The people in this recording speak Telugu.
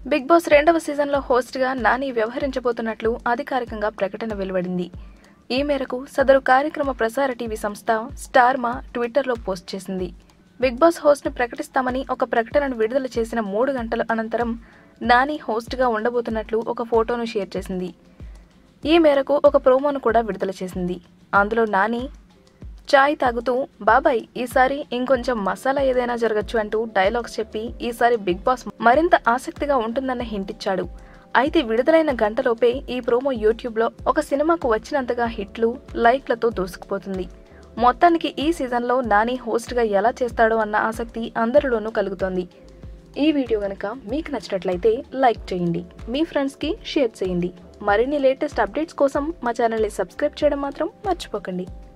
బిగ్ బాస్ రెండవ సీజన్లో హోస్ట్గా నాని వ్యవహరించబోతున్నట్లు అధికారికంగా ప్రకటన వెలువడింది ఈ మేరకు సదరు కార్యక్రమ ప్రసార టీవీ సంస్థ స్టార్మా ట్విట్టర్లో పోస్ట్ చేసింది బిగ్ బాస్ హోస్ట్ను ప్రకటిస్తామని ఒక ప్రకటనను విడుదల చేసిన మూడు గంటల అనంతరం నాని హోస్ట్గా ఉండబోతున్నట్లు ఒక ఫోటోను షేర్ చేసింది ఈ మేరకు ఒక ప్రోమోను కూడా విడుదల చేసింది అందులో నాని చాయ్ తాగుతూ బాబాయ్ ఈసారి ఇంకొంచెం మసాలా ఏదైనా జరగచ్చు అంటూ డైలాగ్స్ చెప్పి ఈసారి బిగ్ బాస్ మరింత ఆసక్తిగా ఉంటుందన్న హింట్ ఇచ్చాడు అయితే విడుదలైన గంటలోపే ఈ ప్రోమో యూట్యూబ్లో ఒక సినిమాకు వచ్చినంతగా హిట్లు లైక్లతో దూసుకుపోతుంది మొత్తానికి ఈ సీజన్లో నాని హోస్ట్గా ఎలా చేస్తాడో అన్న ఆసక్తి అందరిలోనూ కలుగుతోంది ఈ వీడియో కనుక మీకు నచ్చినట్లయితే లైక్ చేయండి మీ ఫ్రెండ్స్కి షేర్ చేయండి మరిన్ని లేటెస్ట్ అప్డేట్స్ కోసం మా ఛానల్ని సబ్స్క్రైబ్ చేయడం మాత్రం మర్చిపోకండి